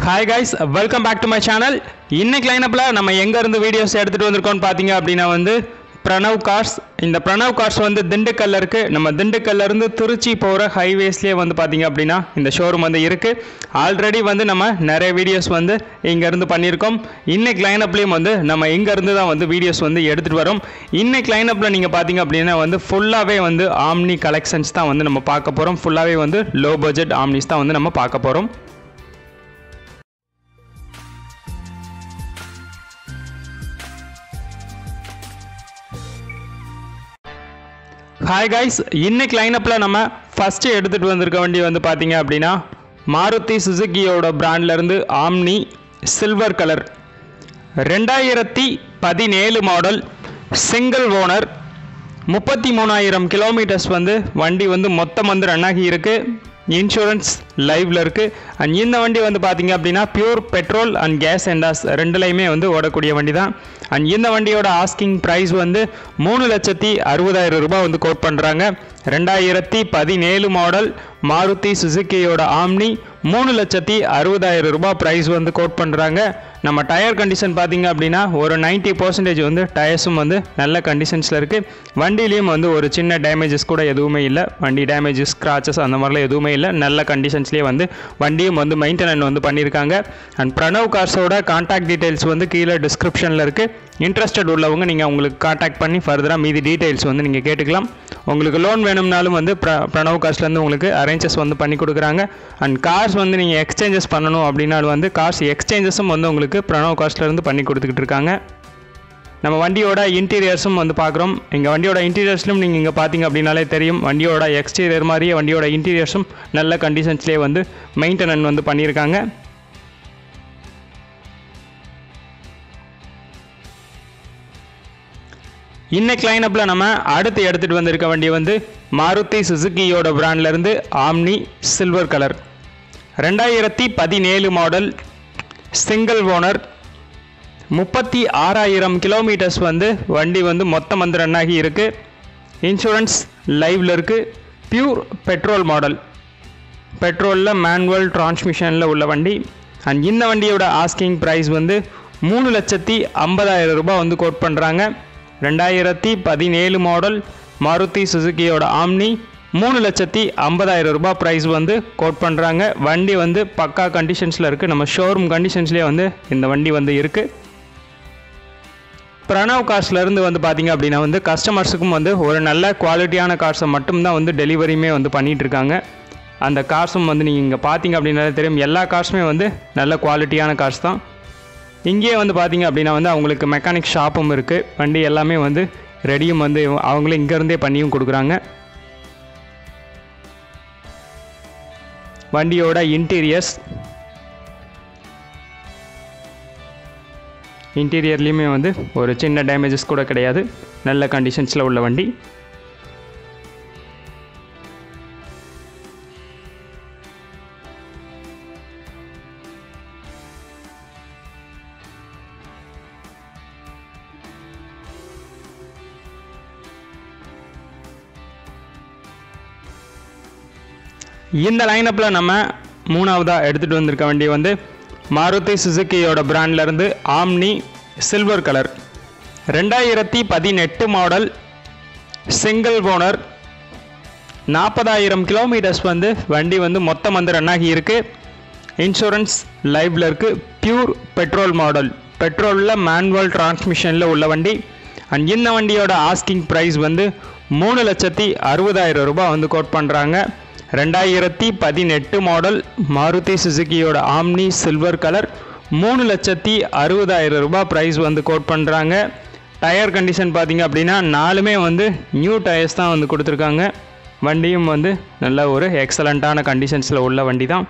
hi guys welcome back to my channel இன்னைக்கு லைனப்பில் நம்ம எங்கேருந்து வீடியோஸ் எடுத்துகிட்டு வந்திருக்கோம்னு பார்த்தீங்க அப்படின்னா வந்து பிரணவ் கார்ஸ் இந்த பிரணவ் கார்ஸ் வந்து திண்டுக்கல்ல இருக்கு நம்ம திண்டுக்கல்ல இருந்து திருச்சி போகிற ஹைவேஸ்லேயே வந்து பார்த்தீங்க அப்படின்னா இந்த ஷோரூம் வந்து இருக்குது ஆல்ரெடி வந்து நம்ம நிறைய வீடியோஸ் வந்து இங்கேருந்து பண்ணியிருக்கோம் இன்னைக்கு லைனப்லேயும் வந்து நம்ம இங்கேருந்து தான் வந்து வீடியோஸ் வந்து எடுத்துகிட்டு வரோம் இன்னைக்கு லைனப்பில் நீங்கள் பார்த்தீங்க அப்படின்னா வந்து ஃபுல்லாகவே வந்து ஆம்னி கலெக்ஷன்ஸ் தான் வந்து நம்ம பார்க்க போகிறோம் ஃபுல்லாகவே வந்து லோ பட்ஜெட் ஆம்னிஸ் தான் வந்து நம்ம பார்க்க போகிறோம் ஹாய் கைஸ் இன்னைக்கு லைனப்பில் நம்ம ஃபஸ்ட்டு எடுத்துகிட்டு வந்திருக்க வண்டி வந்து பார்த்தீங்க அப்படின்னா மாருதி சுசுகியோட பிராண்ட்லேருந்து ஆம்னி சில்வர் கலர் ரெண்டாயிரத்தி பதினேழு மாடல் சிங்கிள் ஓனர் முப்பத்தி மூணாயிரம் கிலோமீட்டர்ஸ் வந்து வண்டி வந்து மொத்தம் வந்து ரன் ஆகி இருக்கு இன்சூரன்ஸ் லைவ்ல இருக்கு அண்ட் இந்த வண்டி வந்து பார்த்தீங்க அப்படின்னா பியூர் பெட்ரோல் அண்ட் கேஸ் எண்டாஸ் ரெண்டுலையுமே வந்து ஓடக்கூடிய வண்டி தான் அண்ட் இந்த வண்டியோட ஆஸ்கிங் ப்ரைஸ் வந்து மூணு லட்சத்தி அறுபதாயிரம் ரூபாய் வந்து கோட் பண்ணுறாங்க ரெண்டாயிரத்தி பதினேழு மாடல் மாருதி சுசுகியோட ஆம்னி மூணு லட்சத்தி அறுபதாயிரம் ரூபாய் ப்ரைஸ் வந்து கோட் பண்ணுறாங்க நம்ம டயர் கண்டிஷன் பார்த்தீங்க அப்படின்னா ஒரு 90% பர்சன்டேஜ் வந்து டயர்ஸும் வந்து நல்ல கண்டிஷன்ஸில் இருக்குது வண்டியிலையும் வந்து ஒரு சின்ன டேமேஜஸ் கூட எதுவுமே இல்லை வண்டி டேமேஜஸ் ஸ்க்ராச்சஸ் அந்த மாதிரிலாம் எதுவுமே இல்லை நல்ல கண்டிஷன்ஸ்லேயே வந்து வண்டியும் வந்து மெயின்டெனன் வந்து பண்ணியிருக்காங்க அண்ட் பிரணவ் கார்ஸோட கான்டாக்ட் டீட்டெயில்ஸ் வந்து கீழே டிஸ்கிரிப்ஷனில் இருக்குது இன்ட்ரெஸ்டட் உள்ளவங்க நீங்கள் உங்களுக்கு காண்டாக்ட் பண்ணி ஃபர்தராக மீதி டீட்டெயில்ஸ் வந்து நீங்கள் கேட்டுக்கலாம் உங்களுக்கு லோன் வேணும்னாலும் வந்து ப்ர பிரணவ் கார்ஸ்லேருந்து உங்களுக்கு அரேஞ்சஸ் வந்து பண்ணி கொடுக்குறாங்க அண்ட் கார்ஸ் வந்து நீங்கள் எக்ஸ்சேஞ்சஸ் பண்ணணும் அப்படின்னாலும் வந்து கார்ஸ் எக்ஸ்சேஞ்சஸும் வந்து உங்களுக்கு பிரணவ் கார்ஸ்லேருந்து பண்ணி கொடுத்துக்கிட்டு இருக்காங்க நம்ம வண்டியோட இன்டீரியர்ஸும் வந்து பார்க்குறோம் எங்கள் வண்டியோட இன்டீரியர்ஸ்லும் நீங்கள் இங்கே பார்த்தீங்க அப்படின்னாலே தெரியும் வண்டியோட எக்ஸ்டீரியர் மாதிரியே வண்டியோட இன்டீரியர்ஸும் நல்ல கண்டிஷன்ஸ்லேயே வந்து மெயின்டெனன் வந்து பண்ணியிருக்காங்க இன்னைக்கு லைனப்பில் நம்ம அடுத்து எடுத்துகிட்டு வந்திருக்க வண்டி வந்து மாருதி சுசுகியோட பிராண்ட்லேருந்து ஆம்னி சில்வர் கலர் ரெண்டாயிரத்தி பதினேழு மாடல் சிங்கிள் ஓனர் முப்பத்தி ஆறாயிரம் கிலோமீட்டர்ஸ் வந்து வண்டி வந்து மொத்தம் வந்து ரன் ஆகி இருக்கு இன்சூரன்ஸ் லைவ்ல இருக்கு பியூர் பெட்ரோல் மாடல் பெட்ரோலில் மேனுவல் டிரான்ஸ்மிஷனில் உள்ள வண்டி அண்ட் இந்த வண்டியோட ஆஸ்கிங் ப்ரைஸ் வந்து மூணு லட்சத்தி ஐம்பதாயிரம் ரூபாய் வந்து கோட் பண்ணுறாங்க ரெண்டாயிரத்தி பதினேழு மாடல் மாருதி சுசுகியோட ஆம்னி மூணு லட்சத்தி ஐம்பதாயிரம் ரூபாய் ப்ரைஸ் வந்து கோட் பண்ணுறாங்க வண்டி வந்து பக்கா கண்டிஷன்ஸில் இருக்குது நம்ம ஷோரூம் கண்டிஷன்ஸ்லேயே வந்து இந்த வண்டி வந்து இருக்குது பிரணவ் கார்ஸ்லேருந்து வந்து பார்த்தீங்க அப்படின்னா வந்து கஸ்டமர்ஸுக்கும் வந்து ஒரு நல்ல குவாலிட்டியான கார்ஸை மட்டும்தான் வந்து டெலிவரியுமே வந்து பண்ணிகிட்டு இருக்காங்க அந்த கார்ஸும் வந்து நீங்கள் இங்கே பார்த்தீங்க அப்படின்னாலே தெரியும் எல்லா கார்ஸுமே வந்து நல்ல குவாலிட்டியான கார்ஸ் தான் இங்கேயே வந்து பார்த்தீங்க அப்படின்னா வந்து அவங்களுக்கு மெக்கானிக் ஷாப்பும் இருக்குது வண்டி எல்லாமே வந்து ரெடியும் வந்து அவங்களே இங்கேருந்தே பண்ணியும் கொடுக்குறாங்க வண்டியோட இன்டீரியர்ஸ் இன்டீரியர்லேயுமே வந்து ஒரு சின்ன டேமேஜஸ் கூட கிடையாது நல்ல கண்டிஷன்ஸில் உள்ள வண்டி இந்த லைனப்பில் நம்ம மூணாவதாக எடுத்துகிட்டு வந்திருக்க வண்டி வந்து மாருதி சுசுகியோட பிராண்ட்லேருந்து ஆம்னி சில்வர் கலர் ரெண்டாயிரத்தி பதினெட்டு மாடல் சிங்கிள் ஓனர் நாற்பதாயிரம் கிலோமீட்டர்ஸ் வந்து வண்டி வந்து மொத்தம் வந்து ரன் ஆகி இருக்கு இன்சூரன்ஸ் லைவ்ல இருக்கு பியூர் பெட்ரோல் மாடல் பெட்ரோலில் மேனுவல் டிரான்ஸ்மிஷனில் உள்ள வண்டி அண்ட் இந்த வண்டியோட ஆஸ்கிங் ப்ரைஸ் வந்து மூணு லட்சத்தி அறுபதாயிரம் ரூபாய் வந்து கோட் பண்ணுறாங்க ரெண்டாயிரத்தி பதினெட்டு மாடல் மாருதி சுசுகியோட ஆம்னி சில்வர் கலர் மூணு லட்சத்தி அறுபதாயிரம் ரூபாய் ப்ரைஸ் வந்து கோட் பண்ணுறாங்க டயர் கண்டிஷன் பார்த்தீங்க அப்படின்னா நாலுமே வந்து நியூ டயர்ஸ் தான் வந்து கொடுத்துருக்காங்க வண்டியும் வந்து நல்ல ஒரு எக்ஸலண்ட்டான கண்டிஷன்ஸில் உள்ள வண்டி தான்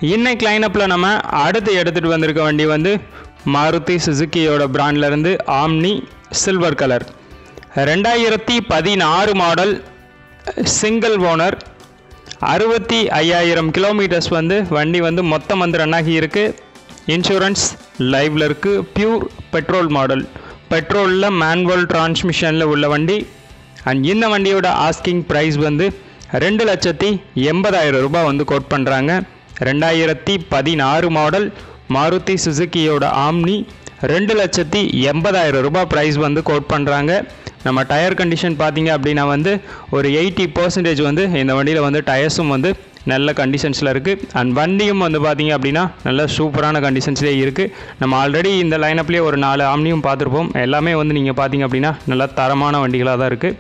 இன்னைக்கு லைனப்பில் நம்ம அடுத்து எடுத்துகிட்டு வந்திருக்க வண்டி வந்து மாருதி சுசுக்கியோட பிராண்ட்லேருந்து ஆம்னி சில்வர் கலர் ரெண்டாயிரத்தி பதினாறு மாடல் சிங்கிள் ஓனர் அறுபத்தி ஐயாயிரம் கிலோமீட்டர்ஸ் வந்து வண்டி வந்து மொத்தம் வந்து ரன் ஆகி இருக்கு இன்சூரன்ஸ் லைவ்ல இருக்கு பியூர் பெட்ரோல் மாடல் பெட்ரோலில் மேனுவல் டிரான்ஸ்மிஷனில் உள்ள வண்டி அண்ட் இந்த வண்டியோட ஆஸ்கிங் ப்ரைஸ் வந்து ரெண்டு லட்சத்தி எண்பதாயிரம் ரூபாய் வந்து கோட் பண்ணுறாங்க ரெண்டாயிரத்தி பதினாறு மாடல் மாருதி சுசுக்கியோட ஆம்னி ரெண்டு லட்சத்தி எண்பதாயிரம் ரூபாய் ப்ரைஸ் வந்து கோட் பண்ணுறாங்க நம்ம டயர் கண்டிஷன் பார்த்தீங்க அப்படின்னா வந்து ஒரு எயிட்டி பர்சன்டேஜ் வந்து இந்த வண்டியில் வந்து டயர்ஸும் வந்து நல்ல கண்டிஷன்ஸில் இருக்குது அண்ட் வண்டியும் வந்து பார்த்தீங்க அப்படின்னா நல்ல சூப்பரான கண்டிஷன்ஸ்லேயே இருக்குது நம்ம ஆல்ரெடி இந்த லைனப்லேயே ஒரு நாலு ஆம்னியும் பார்த்துருப்போம் எல்லாமே வந்து நீங்கள் பார்த்தீங்க அப்படின்னா நல்ல தரமான வண்டிகளாக தான் இருக்குது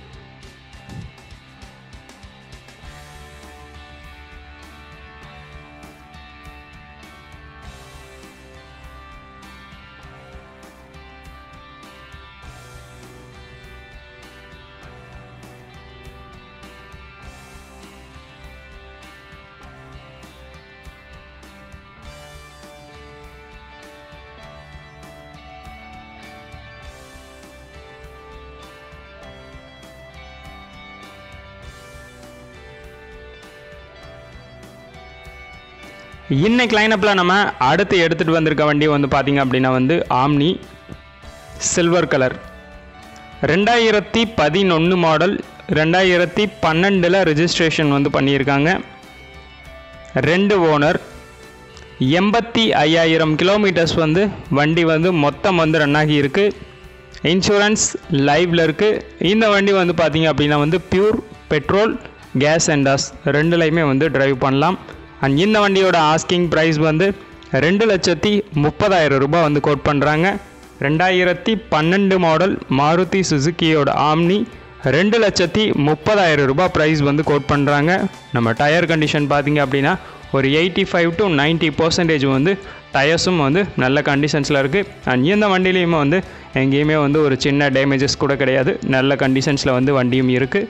இன்னைக்கு லைனப்பில் நம்ம அடுத்து எடுத்துகிட்டு வந்திருக்க வண்டி வந்து பார்த்தீங்க அப்படின்னா வந்து ஆம்னி சில்வர் கலர் ரெண்டாயிரத்தி பதினொன்று மாடல் ரெண்டாயிரத்தி பன்னெண்டில் ரெஜிஸ்ட்ரேஷன் வந்து பண்ணியிருக்காங்க ரெண்டு ஓனர் எண்பத்தி ஐயாயிரம் கிலோமீட்டர்ஸ் வந்து வண்டி வந்து மொத்தம் வந்து ரன் ஆகி இருக்கு இன்சூரன்ஸ் லைவ்ல இருக்கு இந்த வண்டி வந்து பார்த்தீங்க அப்படின்னா வந்து பியூர் பெட்ரோல் கேஸ் அண்டாஸ் ரெண்டுலையுமே வந்து டிரைவ் பண்ணலாம் அண்ட் இந்த வண்டியோட ஆஸ்கிங் ப்ரைஸ் வந்து ரெண்டு லட்சத்தி முப்பதாயிரம் ரூபாய் வந்து கோட் பண்ணுறாங்க ரெண்டாயிரத்தி பன்னெண்டு மாடல் மாருதி சுசுக்கியோட ஆம்னி ரெண்டு லட்சத்தி முப்பதாயிரம் ரூபாய் ப்ரைஸ் வந்து கோட் பண்ணுறாங்க நம்ம டயர் கண்டிஷன் பார்த்தீங்க அப்படின்னா ஒரு eighty five to ninety percentage வந்து டயர்ஸும் வந்து நல்ல கண்டிஷன்ஸில் இருக்குது அண்ட் இந்த வண்டியிலையுமே வந்து எங்கேயுமே வந்து ஒரு சின்ன டேமேஜஸ் கூட கிடையாது நல்ல கண்டிஷன்ஸில் வந்து வண்டியும் இருக்குது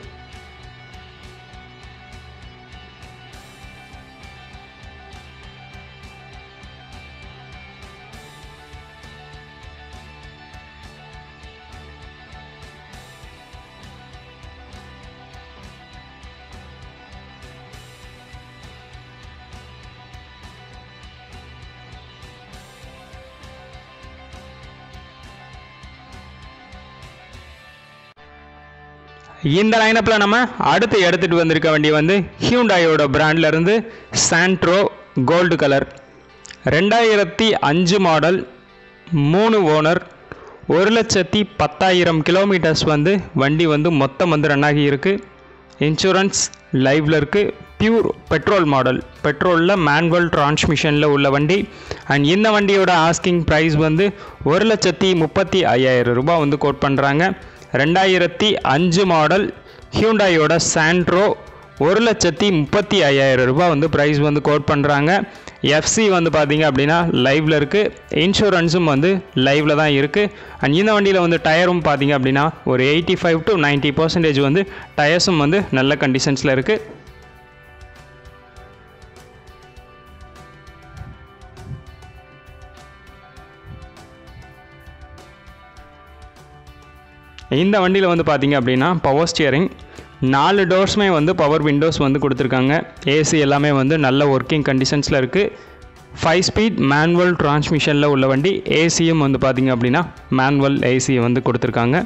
இந்த லைனப்பில் நம்ம அடுத்து எடுத்துகிட்டு வந்திருக்க வண்டி வந்து ஹியூண்டாயோட பிராண்ட்ல இருந்து சாண்ட்ரோ கோல்டு கலர் ரெண்டாயிரத்தி அஞ்சு மாடல் மூணு ஓனர் ஒரு லட்சத்தி பத்தாயிரம் கிலோமீட்டர்ஸ் வந்து வண்டி வந்து மொத்தம் வந்து ரன் ஆகி இருக்கு இன்சூரன்ஸ் லைவ்ல இருக்கு பியூர் பெட்ரோல் மாடல் பெட்ரோலில் மேனுவல் டிரான்ஸ்மிஷனில் உள்ள வண்டி அண்ட் இந்த வண்டியோட ஆஸ்கிங் ப்ரைஸ் வந்து ஒரு லட்சத்தி முப்பத்தி ஐயாயிரம் ரூபாய் வந்து கோட் பண்ணுறாங்க ரெண்டாயிரத்தி அஞ்சு மாடல் ஹியூண்டாயோட சாண்ட்ரோ ஒரு லட்சத்தி முப்பத்தி ஐயாயிரம் ரூபாய் வந்து ப்ரைஸ் வந்து கோட் பண்ணுறாங்க எஃப்சி வந்து பார்த்தீங்க அப்படின்னா லைவில் இருக்குது இன்சூரன்ஸும் வந்து லைவில் தான் இருக்குது அண்ட் இந்த வண்டியில் வந்து டயரும் பார்த்தீங்க அப்படின்னா ஒரு eighty five to ninety percentage வந்து டயர்ஸும் வந்து நல்ல கண்டிஷன்ஸில் இருக்குது இந்த வண்டியில் வந்து பார்த்தீங்க அப்படின்னா பவர் ஸ்டியரிங் நாலு டோர்ஸுமே வந்து பவர் விண்டோஸ் வந்து கொடுத்துருக்காங்க ஏசி எல்லாமே வந்து நல்ல ஒர்க்கிங் கண்டிஷன்ஸில் இருக்குது ஃபைவ் ஸ்பீட் மேனுவல் டிரான்ஸ்மிஷனில் உள்ள வண்டி ஏசியும் வந்து பார்த்தீங்க அப்படின்னா மேனுவல் ஏசி வந்து கொடுத்துருக்காங்க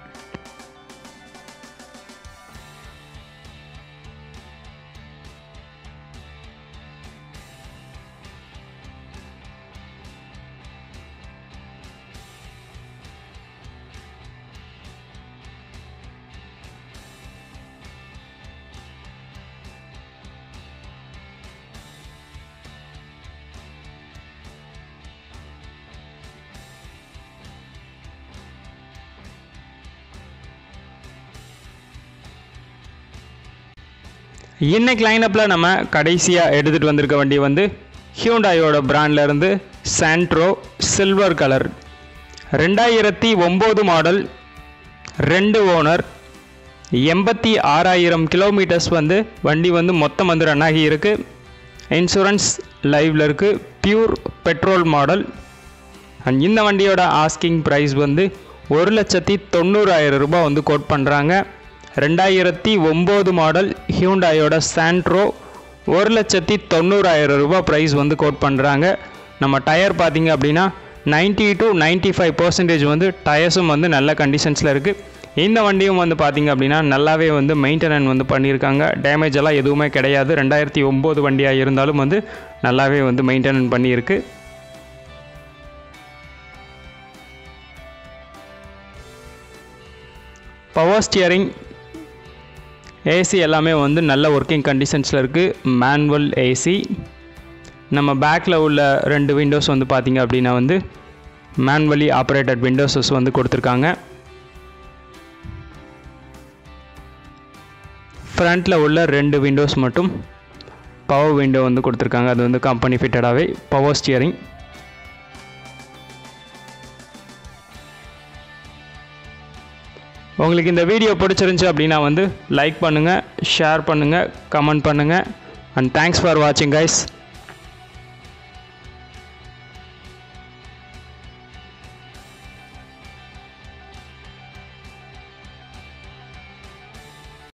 இன்னைக்கு லைனப்பில் நம்ம கடைசியாக எடுத்துகிட்டு வந்திருக்க வண்டி வந்து ஹியூண்டாயோட பிராண்ட்ல இருந்து சாண்ட்ரோ சில்வர் கலர் ரெண்டாயிரத்தி ஒம்பது மாடல் ரெண்டு ஓனர் எண்பத்தி ஆறாயிரம் கிலோமீட்டர்ஸ் வந்து வண்டி வந்து மொத்தம் வந்து ரன் ஆகி இருக்கு இன்சூரன்ஸ் லைவில் இருக்குது பியூர் பெட்ரோல் மாடல் அண்ட் இந்த வண்டியோட ஆஸ்கிங் ப்ரைஸ் வந்து ஒரு லட்சத்தி தொண்ணூறாயிரம் ரூபாய் வந்து கோட் பண்ணுறாங்க ரெண்டாயிரத்தி ஒம்பது மாடல் ஹியூண்டாயோட சாண்ட்ரோ ஒரு லட்சத்தி தொண்ணூறாயிரம் ரூபாய் ப்ரைஸ் வந்து கோட் பண்ணுறாங்க நம்ம டயர் பார்த்தீங்க அப்படின்னா 90 டு 95% ஃபைவ் பர்சன்டேஜ் வந்து டயர்ஸும் வந்து நல்ல கண்டிஷன்ஸில் இருக்குது இந்த வண்டியும் வந்து பார்த்தீங்க அப்படின்னா நல்லாவே வந்து மெயின்டெனன் வந்து பண்ணியிருக்காங்க டேமேஜ் எல்லாம் எதுவுமே கிடையாது ரெண்டாயிரத்தி ஒம்பது வண்டியாக இருந்தாலும் வந்து நல்லாவே வந்து மெயின்டெனன் பண்ணியிருக்கு பவர் ஸ்டியரிங் ஏசி எல்லாமே வந்து நல்ல ஒர்க்கிங் கண்டிஷன்ஸில் இருக்குது மேனுவல் ஏசி நம்ம பேக்கில் உள்ள ரெண்டு விண்டோஸ் வந்து பார்த்திங்க அப்படின்னா வந்து மேனுவலி ஆப்ரேட்டட் விண்டோஸஸ் வந்து கொடுத்துருக்காங்க ஃப்ரண்ட்டில் உள்ள ரெண்டு விண்டோஸ் மட்டும் பவர் விண்டோ வந்து கொடுத்துருக்காங்க அது வந்து கம்பெனி ஃபிட்டடாகவே பவர் ஸ்டியரிங் உங்களுக்கு இந்த வீடியோ பிடிச்சிருந்துச்சி அப்படின்னா வந்து லைக் பண்ணுங்கள் ஷேர் பண்ணுங்கள் கமெண்ட் பண்ணுங்கள் அண்ட் தேங்க்ஸ் ஃபார் வாட்சிங் கைஸ்